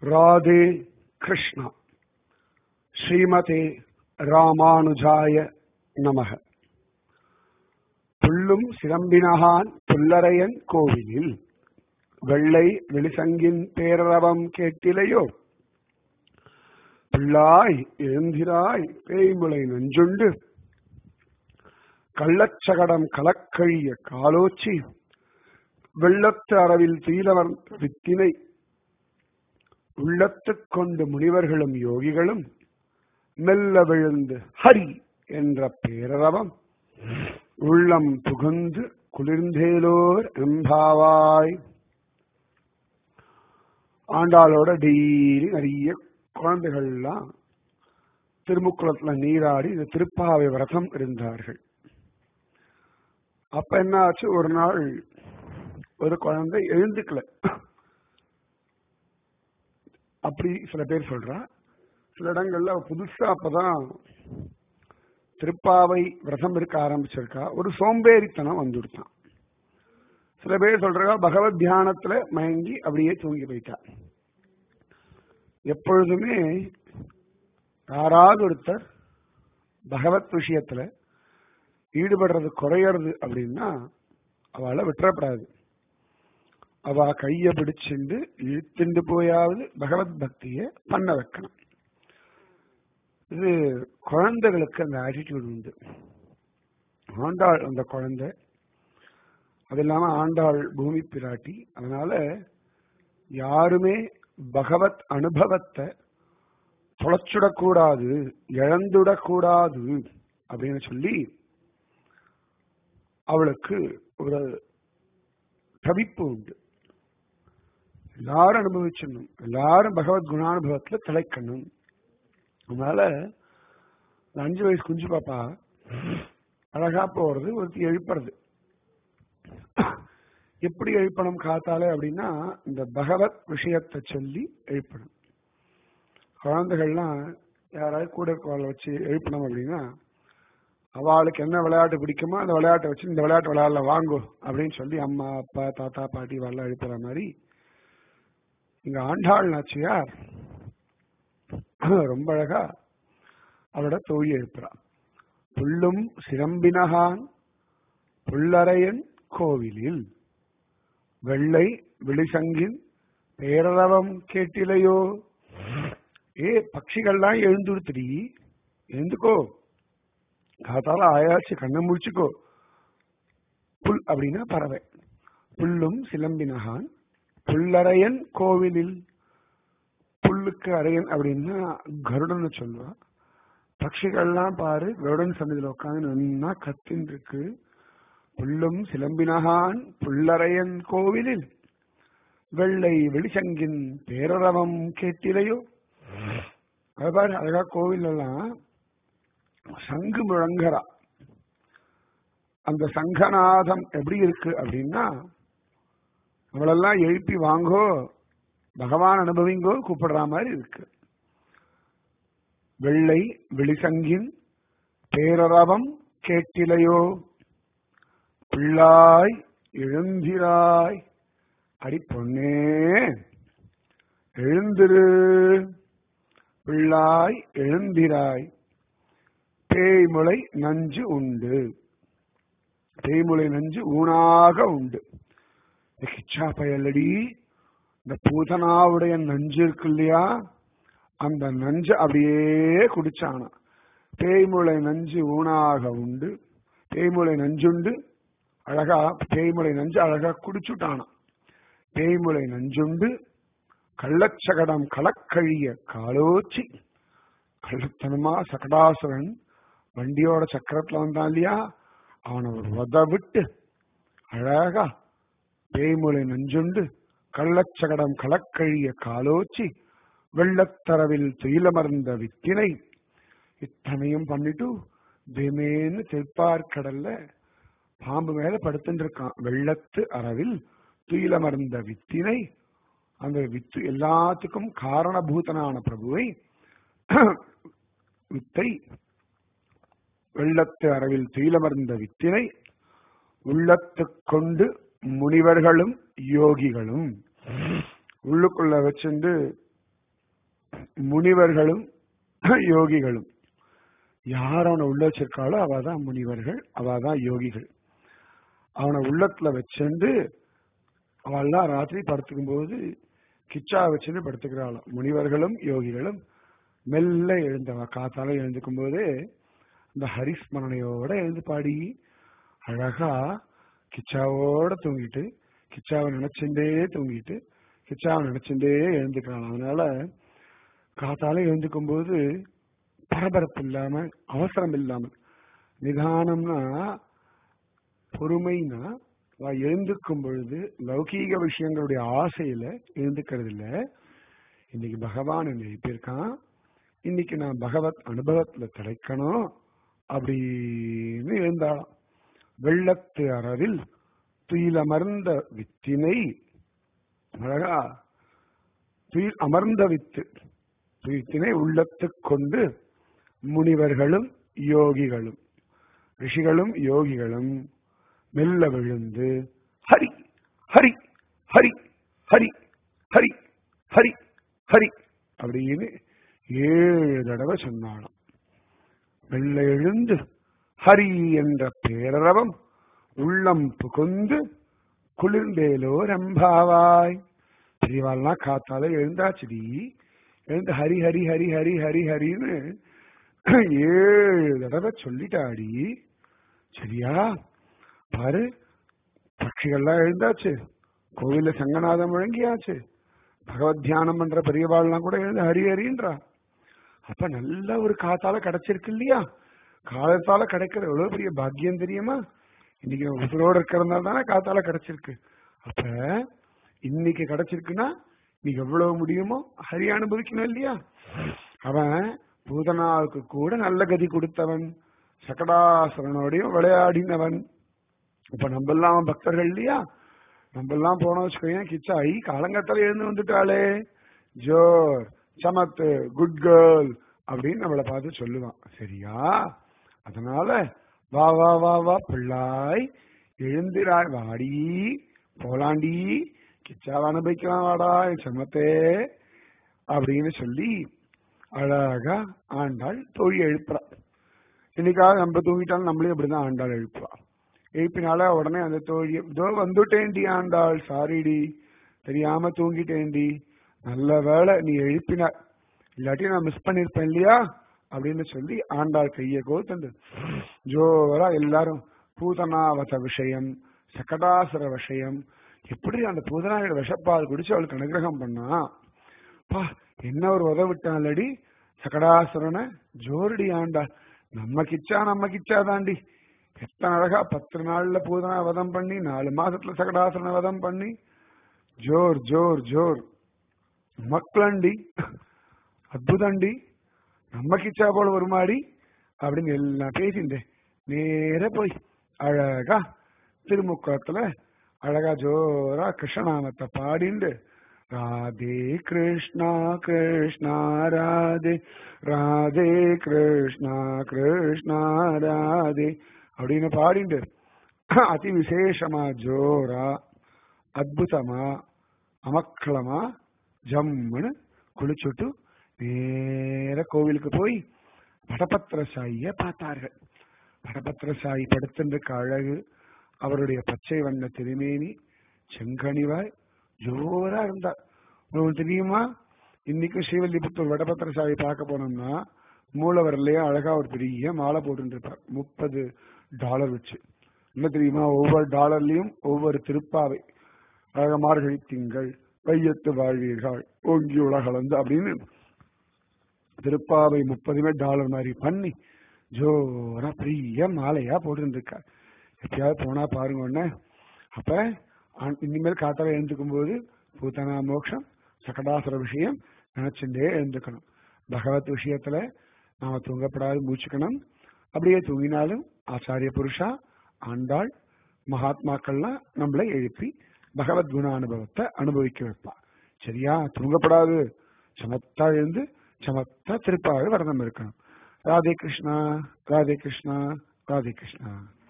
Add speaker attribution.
Speaker 1: ராதே கிருஷ்ணா ஸ்ரீமதே ராமானுஜாய நமக புல்லும் சிலம்பினகான் புல்லரையன் கோவிலில் வெள்ளை வெளிசங்கின் பேரரவம் கேட்டிலையோ பிள்ளாய் எழுந்திராய் பேய்முளை நெஞ்சுண்டு கள்ளச்சகடம் கலக்கழிய காலோச்சி வெள்ளத்து அரவில் தீலவர் வித்தினை உள்ளத்துக் கொண்டு முனிவர்களும் யோகிகளும் மெல்ல விழுந்து ஹரி என்ற பேரரவம் உள்ளம் புகுந்து குளிர்ந்தேலோர் எம்பாவாய் ஆண்டாளோட டெய்லி நிறைய குழந்தைகள்லாம் திருமுக்குளத்துல நீராடி இந்த திருப்பாவை விரதம் இருந்தார்கள் அப்ப என்ன ஆச்சு ஒரு நாள் ஒரு குழந்தை எழுந்துக்கல அப்படி சில பேர் சொல்றா சில இடங்கள்ல அவ புதுசா அப்பதான் திருப்பாவை விரதம் இருக்க ஆரம்பிச்சிருக்கா ஒரு சோம்பேறித்தனம் வந்துடுத்தான் சில பேர் சொல்றா பகவத் தியானத்துல மயங்கி அப்படியே தூங்கி போயிட்டா எப்பொழுதுமே யாராவது ஒருத்தர் பகவத் விஷயத்துல ஈடுபடுறது குறையறது அப்படின்னா அவளை விட்டுறப்படாது அவ கைய பிடிச்சிண்டு இழுத்துண்டு போயாவது பகவத் பக்திய பண்ண வைக்கணும் இது குழந்தைகளுக்கு அந்த ஆட்டிடியூட் உண்டு ஆண்டாள் அந்த குழந்தை அது இல்லாம ஆண்டாள் பூமி பிராட்டி அதனால யாருமே பகவத் அனுபவத்தை தொலைச்சுடக்கூடாது இழந்துடக்கூடாது அப்படின்னு சொல்லி அவளுக்கு ஒரு தவிப்பு உண்டு எல்லாரும் அனுபவிச்சிடணும் எல்லாரும் பகவத் குணானுபவத்துல திளைக்கணும் அதனால அஞ்சு வயசு குஞ்சு பாப்பா அழகா போறது ஒருத்தி எழுப்புறது எப்படி எழுப்பணும் காத்தாலே அப்படின்னா இந்த பகவத் விஷயத்தை சொல்லி எழுப்பணும் குழந்தைகள்லாம் யாராவது கூட இருக்கவளை வச்சு எழுப்பணும் அப்படின்னா அவளுக்கு என்ன விளையாட்டு பிடிக்குமோ அந்த விளையாட்டை வச்சு இந்த விளையாட்டு விளையாடல வாங்கோ அப்படின்னு சொல்லி அம்மா அப்பா தாத்தா பாட்டி வரலாம் எழுப்புற மாதிரி இங்க ஆண்டாள் நாச்சியார் ரொம்ப அழகா அவரோட தோழி எழுப்புறா புல்லும் சிரம்பினகான் புல்லரையன் கோவிலில் வெள்ளை விழிசங்கின் பேரரவம் கேட்டிலையோ ஏ பட்சிகள்லாம் எழுந்துடுத்துடி எழுந்துக்கோ காத்தால ஆயாச்சு கண்ணை முடிச்சுக்கோ புல் அப்படின்னா பறவை புல்லும் சிலம்பினகான் புல்லரையன் கோவிலில் புல்லுக்கு அரையன் அப்படின்னா கருடன் சொல்லுவா பட்சிகள்லாம் பாரு கருடன் சன்னதியில் உட்காந்து நன்னா கத்தின் இருக்கு புல்லும் சிலம்பினகான் புல்லரையன் கோவிலில் வெள்ளை வெளிச்சங்கின் பேரரவம் கேட்டிலையோ அது பாரு அழகா கோவில் எல்லாம் சங்கு முழங்கரா அந்த சங்கநாதம் எப்படி இருக்கு அப்படின்னா நம்மளெல்லாம் எழுப்பி வாங்கோ பகவான் அனுபவிங்கோ கூப்பிடுற மாதிரி இருக்கு வெள்ளை வெளிசங்கின் பேரரவம் கேட்டிலையோ பிள்ளாய் எழுந்திராய் அடி பொன்னே எழுந்திரு பிள்ளாய் எழுந்திராய் பேய்முளை நஞ்சு உண்டு பேய்முளை நஞ்சு ஊனாக உண்டு கிச்சா பயலடி இந்த பூதனாவுடைய நஞ்சு இருக்கு இல்லையா அந்த நஞ்சு அப்படியே குடிச்சானா பேய்முளை நஞ்சு ஊனாக உண்டு பேய்முளை நஞ்சுண்டு அழகா பேய்முளை நஞ்சு அழகா குடிச்சுட்டானா பேய்முளை நஞ்சுண்டு கள்ளச்சகடம் களக்கழிய காலோச்சி கள்ளத்தனமா சகடாசுரன் வண்டியோட சக்கரத்துல வந்தான் இல்லையா அவனை ஒரு வத விட்டு அழகா பேய்மொழி நஞ்சுண்டு கள்ளச்சகடம் களக்கழிய காலோச்சி வெள்ளத்தரவில் துயிலமர்ந்த வித்தினை இத்தனையும் பண்ணிட்டு திமேன்னு தெற்பார்கடல்ல பாம்பு மேல படுத்துட்டு இருக்கான் வெள்ளத்து அரவில் துயிலமர்ந்த வித்தினை அந்த வித்து எல்லாத்துக்கும் காரணபூதனான பிரபுவை வித்தை வெள்ளத்து அரவில் துயிலமர்ந்த வித்தினை உள்ளத்துக் கொண்டு முனிவர்களும் யோகிகளும் உள்ளுக்குள்ள வச்சிருந்து முனிவர்களும் யோகிகளும் யார் அவனை உள்ள வச்சிருக்காளோ அவ தான் முனிவர்கள் அவ தான் யோகிகள் அவனை உள்ளத்துல வச்சுண்டு அவள்லாம் ராத்திரி படுத்துக்கும் போது கிச்சா வச்சுன்னு படுத்துக்கிறாளாம் முனிவர்களும் யோகிகளும் மெல்ல எழுந்தவ காத்தால எழுந்துக்கும் போதே இந்த ஹரிஸ்மரணையோட எழுந்து பாடி அழகா கிச்சாவோட தூங்கிட்டு கிச்சாவை நினைச்சுட்டே தூங்கிட்டு கிச்சாவை நினைச்சுட்டே எழுந்துக்கிறான் அதனால காத்தால எழுந்துக்கும் போது பரபரப்பு இல்லாம அவசரம் இல்லாம நிதானம்னா பொறுமைனா அவ எழுந்துக்கும் பொழுது லௌகீக விஷயங்களுடைய ஆசையில எழுந்துக்கிறது இல்ல இன்னைக்கு பகவான் என்னை எழுப்பியிருக்கான் இன்னைக்கு நான் பகவத் அனுபவத்துல கிடைக்கணும் அப்படின்னு எழுந்தாளாம் வெள்ளத்து அறவில் துயிலமர்ந்த வித்தினை அழகா துயில் அமர்ந்த வித்து துயித்தினை உள்ளத்துக் கொண்டு முனிவர்களும் யோகிகளும் ரிஷிகளும் யோகிகளும் மெல்ல விழுந்து ஹரி ஹரி ஹரி ஹரி ஹரி ஹரி ஹரி அப்படின்னு ஏழு தடவை சொன்னாலும் மெல்ல எழுந்து ஹரி என்ற பேரரவம் உள்ளம் புகுந்து குளிர்ந்தேலோ ரம்பாவாய் பெரியவாள்லாம் காத்தால எழுந்தாச்சுடி எழுந்து ஹரி ஹரி ஹரி ஹரி ஹரி ஹரின்னு ஏழு தடவை சொல்லிட்டாடி சரியா பாரு பட்சிகள்லாம் எழுந்தாச்சு கோவில்ல சங்கநாதம் முழங்கியாச்சு பகவத் தியானம் பண்ற பெரியவாள்லாம் கூட எழுந்து ஹரி ஹரின்றா அப்ப நல்ல ஒரு காத்தால கிடைச்சிருக்கு இல்லையா காலத்தால கிடைக்கிற எவ்வளவு பெரிய பாக்கியம் தெரியுமா இன்னைக்கு நம்ம உசுரோட இருக்கிறதுனால தானே காத்தால கிடைச்சிருக்கு அப்ப இன்னைக்கு கிடைச்சிருக்குன்னா நீ எவ்வளவு முடியுமோ ஹரி அனுபவிக்கணும் இல்லையா அவன் பூதனாவுக்கு கூட நல்ல கதி கொடுத்தவன் சகடாசுரனோடையும் விளையாடினவன் இப்ப நம்ம எல்லாம் பக்தர்கள் இல்லையா நம்ம எல்லாம் போனோம் வச்சுக்கோங்க கிச்சா ஐ காலங்கத்தால எழுந்து வந்துட்டாளே ஜோர் சமத்து குட் கேர்ள் அப்படின்னு நம்மளை பார்த்து சொல்லுவான் சரியா அதனால வா வா வா வா பிள்ளாய் எழுந்திராய் வாடி போலாண்டி கிச்சாவை அனுபவிக்கலாம் வாடா என் சமத்தே அப்படின்னு சொல்லி அழகா ஆண்டாள் தோழி எழுப்புறா இன்னைக்காக நம்ம தூங்கிட்டாலும் நம்மளே அப்படிதான் ஆண்டாள் எழுப்புவா எழுப்பினால உடனே அந்த தோழி இதோ வந்துட்டேன்டி ஆண்டாள் சாரிடி தெரியாம தூங்கிட்டேன்டி நல்ல வேலை நீ எழுப்பின இல்லாட்டி நான் மிஸ் பண்ணிருப்பேன் இல்லையா அப்படின்னு சொல்லி ஆண்டாள் கையை கோத்தண்டு ஜோரா எல்லாரும் பூதனாவத விஷயம் சகடாசுர விஷயம் எப்படி அந்த பூதனாயோட விஷப்பால் குடிச்சு அவளுக்கு அனுகிரகம் பண்ணா பா என்ன ஒரு உதவ விட்டான்லடி சகடாசுரனை ஜோரடி ஆண்டா நம்ம கிச்சா நம்ம கிச்சா தாண்டி எத்தனை அழகா பத்து நாள்ல பூதனா வதம் பண்ணி நாலு மாசத்துல சகடாசுரனை வதம் பண்ணி ஜோர் ஜோர் ஜோர் மக்களண்டி அற்புதண்டி நம்ம கிச்சா போல ஒரு மாடி அப்படின்னு எல்லாம் பேசிட்டு நேர போய் அழகா திருமுக்கத்துல அழகா ஜோரா கிருஷ்ணநாமத்தை பாடிண்டு ராதே கிருஷ்ணா கிருஷ்ணா ராதே ராதே கிருஷ்ணா கிருஷ்ணா ராதே அப்படின்னு பாடிண்டு அதி விசேஷமா ஜோரா அத்புதமா அமக்களமா ஜம்முன்னு குளிச்சுட்டு நேர கோவிலுக்கு போய் வடபத்திர சாயிய பார்த்தார்கள் வடபத்திர சாயி படுத்திருக்க அழகு அவருடைய பச்சை வண்ண திருமேனி செங்கனிவாய் ஜோரா இருந்தா உங்களுக்கு தெரியுமா இன்னைக்கும் ஸ்ரீவல்லிபுத்தூர் வடபத்திர சாயி பார்க்க போனோம்னா மூலவரிலேயே அழகா ஒரு பெரிய மாலை போட்டு இருப்பார் முப்பது டாலர் வச்சு என்ன தெரியுமா ஒவ்வொரு டாலர்லயும் ஒவ்வொரு திருப்பாவை அழக மார்கழி திங்கள் வையத்து வாழ்வீர்கள் ஓங்கி உலகளந்து அப்படின்னு திருப்பாவை முப்பதுமே டாலர் மாதிரி பண்ணி ஜோரா பெரிய மாலையா போட்டுருந்துருக்கார் எப்பயாவது போனா பாருங்க ஒண்ணு அப்ப ஆ- இனிமேல் காத்தால எழுந்துக்கும் போது பூத்தனா மோட்சம் சகடாசுர விஷயம் நினைச்சுட்டே எழுந்துக்கணும் பகவத் விஷயத்துல நாம தூங்கப்படாது மூச்சுக்கணும் அப்படியே தூங்கினாலும் ஆச்சாரிய புருஷா ஆண்டாள் மகாத்மாக்கள்லாம் நம்மளை எழுப்பி பகவத் குண அனுபவத்தை அனுபவிக்க வைப்பா சரியா தூங்கப்படாது சமத்தா எழுந்து சமத்தா திருப்பாவை வரதம் இருக்கணும் ராதே கிருஷ்ணா ராதே கிருஷ்ணா ராதே கிருஷ்ணா